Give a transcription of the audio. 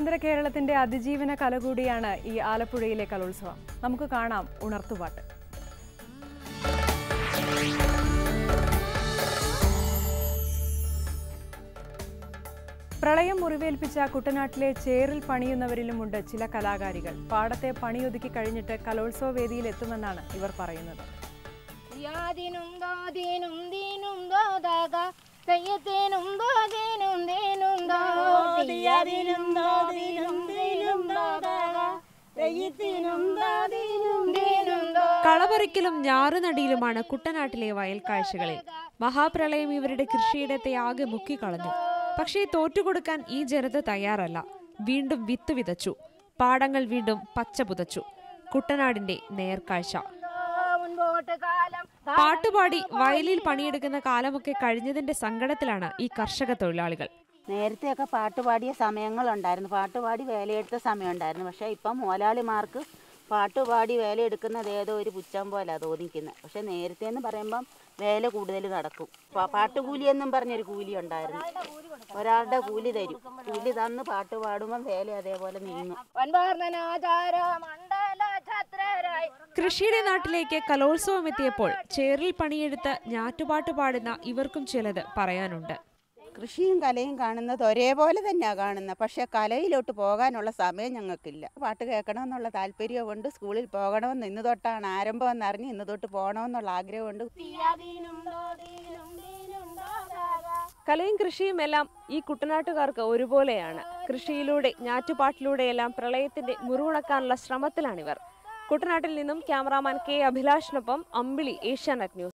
പ്രളയാനന്തര കേരളത്തിന്റെ അതിജീവന കല കൂടിയാണ് ഈ ആലപ്പുഴയിലെ കലോത്സവം നമുക്ക് കാണാം ഉണർത്തുപാട്ട് പ്രളയം മുറിവേൽപ്പിച്ച കുട്ടനാട്ടിലെ ചേറിൽ പണിയുന്നവരിലുമുണ്ട് ചില കലാകാരികൾ പാടത്തെ പണിയൊതുക്കി കഴിഞ്ഞിട്ട് കലോത്സവ വേദിയിൽ എത്തുമെന്നാണ് ഇവർ പറയുന്നത് യാതിനും ദാതിനും ദീനും ദാദാക തെയ്യത്തിനും ദാതിനും ദീനും ദാതിനും ദാതിനും ദീനും ദാദാക തെയ്യത്തിനും ദാതിനും ദീനും ദാ കളപറിക്കലും ഞാറുനടിയിലുമാണ് കുട്ടനാട്ടിലെ വയൽ കാഴ്ചകളിൽ മഹാപ്രളയം ഇവരുടെ കൃഷിയിടത്തെ ആകെ മുക്കിക്കളഞ്ഞു പക്ഷേ തോറ്റുകൊടുക്കാൻ ഈ ജനത തയ്യാറല്ല വീണ്ടും വിത്ത് വിതച്ചു പാടങ്ങൾ വീണ്ടും പച്ച പുതച്ചു കുട്ടനാടിന്റെ നേർക്കാഴ്ച മുൻപോട്ട് കാലം പാട്ടുപാടി വയലിൽ പണിയെടുക്കുന്ന കാലമൊക്കെ കഴിഞ്ഞതിന്റെ സങ്കടത്തിലാണ് ഈ കർഷക തൊഴിലാളികൾ നേരത്തെയൊക്കെ പാട്ട് പാടിയ സമയങ്ങളുണ്ടായിരുന്നു പാട്ട് പാടി വേലയെടുത്ത സമയമുണ്ടായിരുന്നു പക്ഷേ ഇപ്പം മുതലാളിമാർക്ക് പാട്ട് പാടി വേലയെടുക്കുന്നത് ഏതോ ഒരു പുച്ഛം പോലെ തോന്നിക്കുന്നത് പക്ഷെ നേരത്തെ എന്ന് പറയുമ്പം വേല കൂടുതൽ നടക്കും പ- പാട്ടുകൂലി എന്നും പറഞ്ഞൊരു കൂലി ഉണ്ടായിരുന്നു ഒരാളുടെ കൂലി തരും കൂലി തന്ന് പാട്ട് പാടുമ്പം വേല അതേപോലെ നീങ്ങും വൻവർണ്ണനാചാര മണ്ഡല ഛത്രരായി കൃഷിയുടെ നാട്ടിലേക്ക് കലോത്സവം എത്തിയപ്പോൾ ചേറിൽ പണിയെടുത്ത് ഞാറ്റുപാട്ട് പാടുന്ന ഇവർക്കും ചിലത് പറയാനുണ്ട് കൃഷിയും കലയും കാണുന്നത് ഒരേപോലെ തന്നെയാണ് കാണുന്നത് പക്ഷേ കലയിലോട്ട് പോകാനുള്ള സമയം ഞങ്ങൾക്കില്ല പാട്ട് കേൾക്കണമെന്നുള്ള താല്പര്യമുണ്ട് സ്കൂളിൽ പോകണമെന്ന് ഇന്ന് തൊട്ടാണ് ആരംഭം എന്നറിഞ്ഞ് ഇന്ന് തൊട്ട് പോകണമെന്നുള്ള ആഗ്രഹമുണ്ട് യാതിനും ദാതിനും ദീനും ദാദാക കലയും കൃഷിയും എല്ലാം ഈ കുട്ടനാട്ടുകാർക്ക് ഒരുപോലെയാണ് കൃഷിയിലൂടെ ഞാറ്റുപാട്ടിലൂടെയെല്ലാം പ്രളയത്തിന്റെ മുറിവുണക്കാനുള്ള ശ്രമത്തിലാണിവർ കുട്ടനാട്ടിൽ നിന്നും ക്യാമറാമാൻ കെ അഭിലാഷിനൊപ്പം അമ്പിളി ഏഷ്യാനെറ്റ് ന്യൂസ്